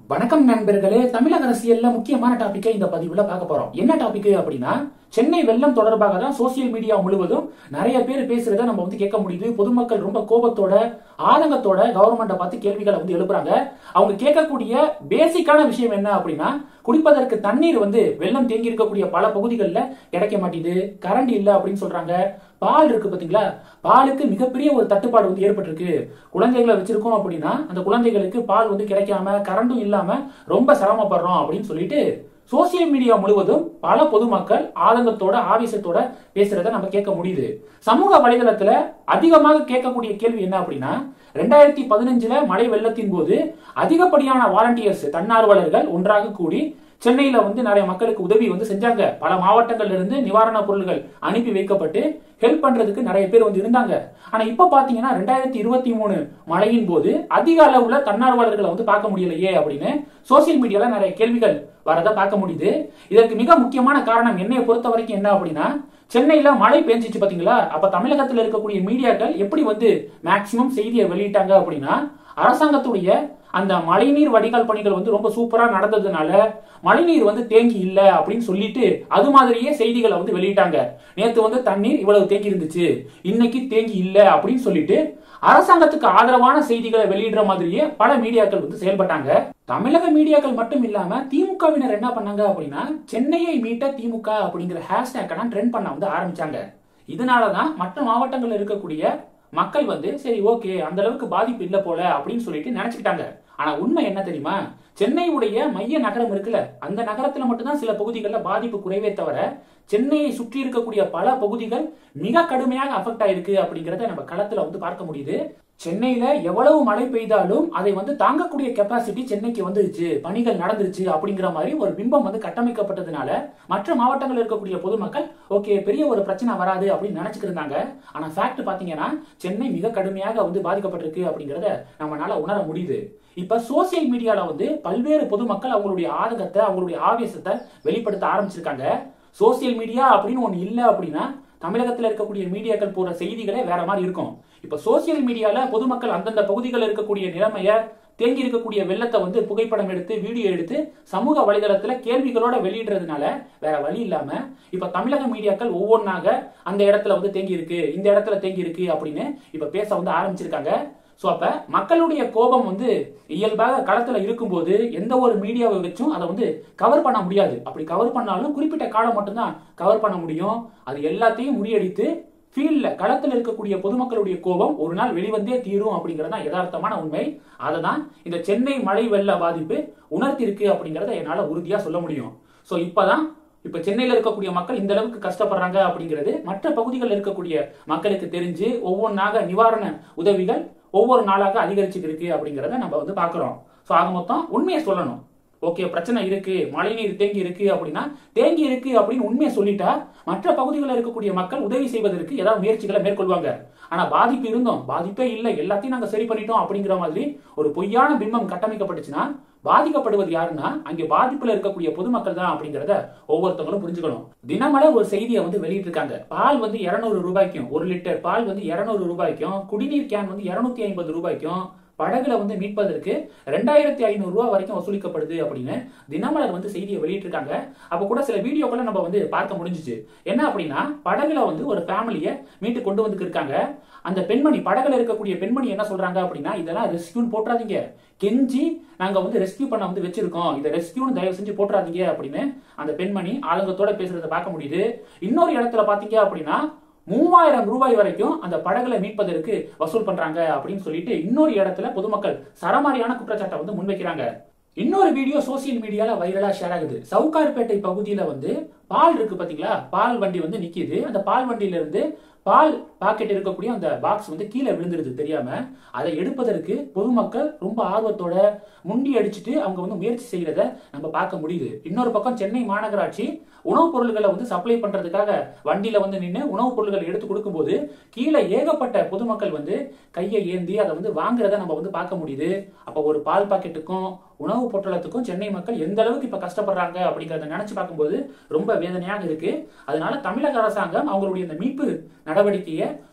வணக்கம் நண்பர்களே தமிழக அரசியல்ல முக்கியமான டாபிக்கை இந்த பதிவுல பார்க்க போறோம் என்ன டாபிக் அப்படின்னா சென்னை வெள்ளம் தொடர்பாக தான் சோசியல் மீடியா முழுவதும் நிறைய பேர் பேசுறத நம்ம வந்து கேட்க முடியுது பொதுமக்கள் ரொம்ப கோபத்தோட ஆதங்கத்தோட கவர்மெண்ட்டை பார்த்து கேள்விகளை வந்து எழுப்புறாங்க அவங்க கேட்கக்கூடிய பேசிக்கான விஷயம் என்ன அப்படின்னா குடிப்பதற்கு தண்ணீர் வந்து வெள்ளம் தேங்கி இருக்கக்கூடிய பல பகுதிகளில் கிடைக்க மாட்டேங்குது கரண்ட் இல்ல அப்படின்னு சொல்றாங்க பால் இருக்கு பாத்தீங்களா பாலுக்கு மிகப்பெரிய ஒரு தட்டுப்பாடு வந்து ஏற்பட்டிருக்கு குழந்தைகளை வச்சிருக்கோம் அப்படின்னா அந்த குழந்தைகளுக்கு பால் வந்து கிடைக்காம கரண்டும் இல்லாம ரொம்ப சிரமப்படுறோம் அப்படின்னு சொல்லிட்டு சோசியல் மீடியா முழுவதும் பல பொதுமக்கள் ஆதங்கத்தோட ஆவேசத்தோட பேசுறத நம்ம கேட்க முடியுது சமூக வலைதளத்துல அதிகமாக கேட்கக்கூடிய கேள்வி என்ன அப்படின்னா ரெண்டாயிரத்தி பதினஞ்சுல மழை வெள்ளத்தின் போது அதிகப்படியான வாலண்டியர்ஸ் தன்னார்வலர்கள் ஒன்றாக கூடி சென்னையில வந்து நிறைய மக்களுக்கு உதவி வந்து செஞ்சாங்க பல மாவட்டங்கள்ல இருந்து நிவாரண பொருட்கள் அனுப்பி வைக்கப்பட்டு ஹெல்ப் பண்றதுக்கு நிறைய பேர் வந்து இருந்தாங்க ஆனா இப்ப பாத்தீங்கன்னா ரெண்டாயிரத்தி இருபத்தி மூணு மழையின் போது அதிக அளவுல தன்னார்வலர்களை வந்து பார்க்க முடியலையே அப்படின்னு சோசியல் மீடியால நிறைய கேள்விகள் வரத பார்க்க முடியுது இதற்கு மிக முக்கியமான காரணம் என்னைய பொறுத்த வரைக்கும் என்ன அப்படின்னா சென்னையில மழை பெஞ்சிச்சு பாத்தீங்களா அப்ப தமிழகத்துல இருக்கக்கூடிய மீடியாக்கள் எப்படி வந்து மேக்சிமம் செய்தியை வெளியிட்டாங்க அப்படின்னா அரசாங்கத்துடைய அந்த மழைநீர் வடிகால் பணிகள் வந்து ரொம்ப சூப்பரா நடந்ததுனால மழைநீர் வந்து தேங்கி இல்ல அப்படின்னு சொல்லிட்டு அது மாதிரியே செய்திகளை வந்து வெளியிட்டாங்க நேத்து வந்து தண்ணீர் இவ்வளவு தேங்கி இருந்துச்சு இன்னைக்கு தேங்கி இல்ல அப்படின்னு சொல்லிட்டு அரசாங்கத்துக்கு ஆதரவான செய்திகளை வெளியிடுற மாதிரியே பல மீடியாக்கள் வந்து செயல்பட்டாங்க தமிழக மீடியாக்கள் மட்டும் இல்லாம திமுகவினர் என்ன பண்ணாங்க அப்படின்னா சென்னையை மீட்ட திமுக அப்படிங்கிற ஹேஷ்டேக் ட்ரெண்ட் பண்ண வந்து ஆரம்பிச்சாங்க இதனாலதான் மற்ற மாவட்டங்கள்ல இருக்கக்கூடிய மக்கள் வந்து சரி ஓகே அந்த அளவுக்கு பாதிப்பு இல்ல போல அப்படின்னு சொல்லிட்டு நினைச்சுக்கிட்டாங்க ஆனா உண்மை என்ன தெரியுமா சென்னையுடைய மைய நகரம் இருக்குல்ல அந்த நகரத்துல மட்டும்தான் சில பகுதிகளில் பாதிப்பு குறைவே தவிர சென்னையை சுற்றி இருக்கக்கூடிய பல பகுதிகள் மிக கடுமையாக அஃபெக்ட் ஆயிருக்கு அப்படிங்கறத நம்ம களத்துல வந்து பார்க்க முடியுது சென்னையில எவ்வளவு மழை பெய்தாலும் அதை வந்து தாங்கக்கூடிய கெப்பாசிட்டி சென்னைக்கு வந்துருச்சு பணிகள் நடந்துருச்சு அப்படிங்கிற மாதிரி ஒரு பிம்பம் வந்து கட்டமைக்கப்பட்டதுனால மற்ற மாவட்டங்களில் இருக்கக்கூடிய பொதுமக்கள் ஓகே பெரிய ஒரு பிரச்சனை வராது அப்படின்னு நினைச்சுட்டு இருந்தாங்க ஆனா ஃபேக்ட் பாத்தீங்கன்னா சென்னை மிக கடுமையாக வந்து பாதிக்கப்பட்டிருக்கு அப்படிங்கறத நம்மளால உணர முடியுது இப்ப சோசியல் மீடியால வந்து பல்வேறு பொதுமக்கள் அவங்களுடைய ஆதங்கத்தை அவங்களுடைய ஆவேசத்தை வெளிப்படுத்த ஆரம்பிச்சிருக்காங்க சோசியல் மீடியா அப்படின்னு ஒண்ணு இல்ல அப்படின்னா தமிழகத்தில் இருக்கக்கூடிய மீடியாக்கள் போற செய்திகளே வேற மாதிரி இருக்கும் இப்ப சோசியல் மீடியால பொதுமக்கள் அந்தந்த பகுதிகளில் இருக்கக்கூடிய நிலைமைய தேங்கி இருக்கக்கூடிய வெள்ளத்தை வந்து புகைப்படம் எடுத்து வீடியோ எடுத்து சமூக வலைதளத்துல கேள்விகளோட வெளியிடுறதுனால வேற வழி இல்லாம இப்ப தமிழக மீடியாக்கள் ஒவ்வொன்றாக அந்த இடத்துல வந்து தேங்கி இருக்கு இந்த இடத்துல தேங்கி இருக்கு அப்படின்னு இப்ப பேச வந்து ஆரம்பிச்சிருக்காங்க ஸோ அப்ப மக்களுடைய கோபம் வந்து இயல்பாக களத்துல இருக்கும்போது எந்த ஒரு மீடியாவை வச்சும் அதை வந்து கவர் பண்ண முடியாது அப்படி கவர் பண்ணாலும் குறிப்பிட்ட காலம் மட்டும்தான் கவர் பண்ண முடியும் அது எல்லாத்தையும் முறியடித்து ஃபீல்ட்ல களத்தில் இருக்கக்கூடிய பொதுமக்களுடைய கோபம் ஒரு நாள் வெளிவந்தே தீரும் அப்படிங்கறத யதார்த்தமான உண்மை அதை தான் இந்த சென்னை மழை வெள்ள பாதிப்பு உணர்த்திருக்கு அப்படிங்கறத என்னால உறுதியா சொல்ல முடியும் ஸோ இப்பதான் இப்ப சென்னையில இருக்கக்கூடிய மக்கள் இந்த அளவுக்கு கஷ்டப்படுறாங்க அப்படிங்கிறது மற்ற பகுதிகளில் இருக்கக்கூடிய மக்களுக்கு தெரிஞ்சு ஒவ்வொன்றாக நிவாரண உதவிகள் ஒவ்வொரு நாளாக அதிகரிச்சுட்டு இருக்கு அப்படிங்கிறத நம்ம வந்து பாக்குறோம் ஸோ ஆக மொத்தம் உண்மையை சொல்லணும் ஓகே பிரச்சனை இருக்கு மழைநீர் தேங்கி இருக்கு அப்படின்னா தேங்கி இருக்கு அப்படின்னு உண்மையை சொல்லிட்டா மற்ற பகுதிகளில் இருக்கக்கூடிய மக்கள் உதவி செய்வதற்கு ஏதாவது முயற்சிகளை மேற்கொள்வாங்க ஆனா பாதிப்பு இருந்தோம் பாதிப்பே இல்லை எல்லாத்தையும் நாங்க சரி பண்ணிட்டோம் அப்படிங்கிற மாதிரி ஒரு பொய்யான பிம்பம் கட்டமைக்கப்பட்டுச்சுன்னா பாதிக்கப்படுவது யாருன்னா அங்கே பாதிப்புல இருக்கக்கூடிய பொதுமக்கள் தான் அப்படிங்கறத ஒவ்வொருத்தவங்களும் புரிஞ்சுக்கணும் தினமலர் ஒரு செய்தியை வந்து வெளியிட்டிருக்காங்க பால் வந்து இருநூறு ரூபாய்க்கும் ஒரு லிட்டர் பால் வந்து இருநூறு ரூபாய்க்கும் குடிநீர் கேன் வந்து இருநூத்தி ஐம்பது ரூபாய்க்கும் படகுல வந்து மீட்பதற்கு ரெண்டாயிரத்தி ஐநூறு ரூபாய் வரைக்கும் வசூலிக்கப்படுது அப்படின்னு தினமலர் வந்து செய்தியை வெளியிட்டிருக்காங்க அப்ப கூட சில வீடியோக்களை நம்ம வந்து பார்க்க முடிஞ்சிச்சு என்ன அப்படின்னா படகுல வந்து ஒரு ஃபேமிலியை மீட்டு கொண்டு வந்து இருக்காங்க அந்த பெண்மணி படகுல இருக்கக்கூடிய பெண்மணி என்ன சொல்றாங்க அப்படின்னா இதெல்லாம் ரெஸ்கியூன்னு போட்டுறாதீங்க கெஞ்சி நாங்க வந்து ரெஸ்கியூ பண்ண வந்து வச்சிருக்கோம் இதை ரெஸ்கியூன்னு தயவு செஞ்சு போட்டுறாதீங்க அப்படின்னு அந்த பெண்மணி ஆளுங்கத்தோட பேசுறதை பார்க்க முடியுது இன்னொரு இடத்துல பாத்தீங்க அப்படின்னா மூவாயிரம் ரூபாய் வரைக்கும் அந்த படகுல மீட்பதற்கு வசூல் பண்றாங்க அப்படின்னு சொல்லிட்டு இன்னொரு இடத்துல பொதுமக்கள் சரமாரியான குற்றச்சாட்டை வந்து முன்வைக்கிறாங்க இன்னொரு வீடியோ சோசியல் மீடியால வைரலா ஷேர் ஆகுது சவுகார்பேட்டை பகுதியில வந்து பால் இருக்கு பாத்தீங்களா பால் வண்டி வந்து நிக்குது அந்த பால் வண்டியில இருந்து பால் பாக்கெட் இருக்கக்கூடிய அந்த பாக்ஸ் வந்து கீழே விழுந்துருது தெரியாம அதை எடுப்பதற்கு பொதுமக்கள் ரொம்ப ஆர்வத்தோட முண்டி அடிச்சுட்டு அவங்க வந்து முயற்சி செய்யறத நம்ம பார்க்க முடியுது இன்னொரு பக்கம் சென்னை மாநகராட்சி உணவுப் பொருட்களை வந்து சப்ளை பண்றதுக்காக வண்டியில வந்து நின்று உணவுப் பொருட்களை எடுத்து கொடுக்கும்போது கீழே ஏகப்பட்ட பொதுமக்கள் வந்து கையை ஏந்தி அதை வந்து வாங்குறத நம்ம வந்து பார்க்க முடியுது அப்போ ஒரு பால் பாக்கெட்டுக்கும் உணவு பொட்டலத்துக்கும் சென்னை மக்கள் எந்த அளவுக்கு இப்ப கஷ்டப்படுறாங்க அப்படிங்கறத நினைச்சு பார்க்கும்போது ரொம்ப வேதனையாக இருக்கு அதனால தமிழக அரசாங்கம் அவங்களுடைய இந்த மீட்பு நடவடிக்கையை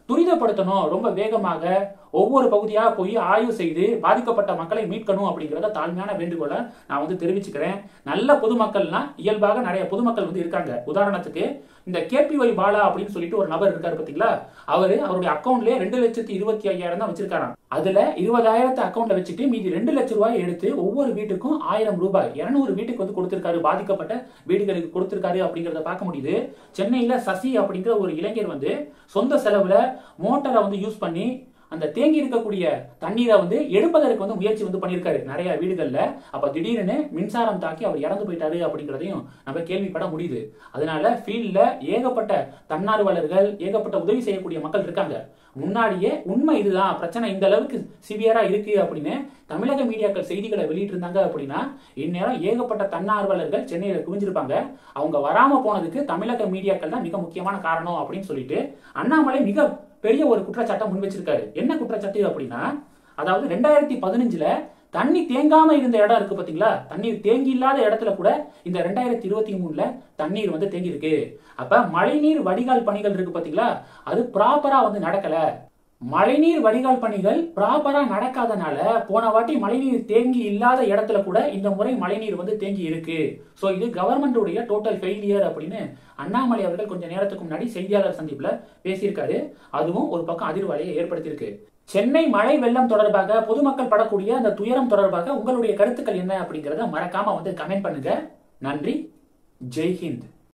துரிதப்படுத்தணும் ரொம்ப வேகமாக ஒவ்வொரு பகுதியாக போய் ஆய்வு செய்து பாதிக்கப்பட்ட மக்களை மீட்கணும் அப்படிங்கிறத தாழ்மையான வேண்டுகோளை நான் வந்து தெரிவிச்சுக்கிறேன் நல்ல பொதுமக்கள்னா இயல்பாக நிறைய பொதுமக்கள் வந்து இருக்காங்க உதாரணத்துக்கு இந்த கேபிஒய் பாலா அப்படின்னு சொல்லிட்டு ஒரு நபர் இருக்காரு பாத்தீங்களா அவரு அவருடைய அக்கௌண்ட்லயே ரெண்டு லட்சத்தி இருபத்தி ஐயாயிரம் தான் வச்சிருக்காராம் அதுல இருபதாயிரத்தை அக்கௌண்ட்ல வச்சுட்டு மீதி ரெண்டு லட்சம் ரூபாய் எடுத்து ஒவ்வொரு வீட்டுக்கும் ஆயிரம் ரூபாய் இருநூறு வீட்டுக்கு வந்து கொடுத்திருக்காரு பாதிக்கப்பட்ட வீடுகளுக்கு கொடுத்திருக்காரு அப்படிங்கறத பார்க்க முடியுது சென்னையில சசி அப்படிங்கிற ஒரு இளைஞர் வந்து சொந்த செலவுல மோட்டாரை வந்து யூஸ் பண்ணி அந்த தேங்கி இருக்கக்கூடிய தண்ணீரை வந்து எடுப்பதற்கு வந்து முயற்சி வந்து பண்ணியிருக்காரு நிறைய வீடுகள்ல அப்ப திடீர்னு மின்சாரம் தாக்கி அவர் இறந்து போயிட்டாரு அப்படிங்கிறதையும் நம்ம கேள்விப்பட முடியுது அதனால ஃபீல்ட்ல ஏகப்பட்ட தன்னார்வலர்கள் ஏகப்பட்ட உதவி செய்யக்கூடிய மக்கள் இருக்காங்க முன்னாடியே உண்மை இதுதான் பிரச்சனை இந்த அளவுக்கு சிவியரா இருக்கு அப்படின்னு தமிழக மீடியாக்கள் செய்திகளை வெளியிட்டு இருந்தாங்க அப்படின்னா இந்நேரம் ஏகப்பட்ட தன்னார்வலர்கள் சென்னையில குவிஞ்சிருப்பாங்க அவங்க வராம போனதுக்கு தமிழக மீடியாக்கள் தான் மிக முக்கியமான காரணம் அப்படின்னு சொல்லிட்டு அண்ணாமலை மிக பெரிய ஒரு குற்றச்சாட்டை முன் வச்சிருக்காரு என்ன குற்றச்சாட்டு அப்படின்னா அதாவது ரெண்டாயிரத்தி பதினஞ்சுல தண்ணி தேங்காம இருந்த இடம் இருக்கு பாத்தீங்களா தண்ணீர் தேங்கி இல்லாத இடத்துல கூட இந்த ரெண்டாயிரத்தி இருபத்தி மூணுல தண்ணீர் வந்து தேங்கி இருக்கு அப்ப மழைநீர் வடிகால் பணிகள் இருக்கு பாத்தீங்களா அது ப்ராப்பரா வந்து நடக்கல மழைநீர் வடிகால் பணிகள் ப்ராப்பரா நடக்காதனால போன வாட்டி மழைநீர் தேங்கி இல்லாத இடத்துல கூட இந்த முறை மழைநீர் வந்து தேங்கி இருக்கு சோ இது கவர்மெண்டுடைய டோட்டல் ஃபெயிலியர் அப்படின்னு அண்ணாமலை அவர்கள் கொஞ்ச நேரத்துக்கு முன்னாடி செய்தியாளர் சந்திப்புல பேசியிருக்காரு அதுவும் ஒரு பக்கம் அதிர்வலையை ஏற்படுத்தியிருக்கு சென்னை மழை வெள்ளம் தொடர்பாக பொதுமக்கள் படக்கூடிய அந்த துயரம் தொடர்பாக உங்களுடைய கருத்துக்கள் என்ன அப்படிங்கறத மறக்காம வந்து கமெண்ட் பண்ணுங்க நன்றி ஜெய் ஹிந்த்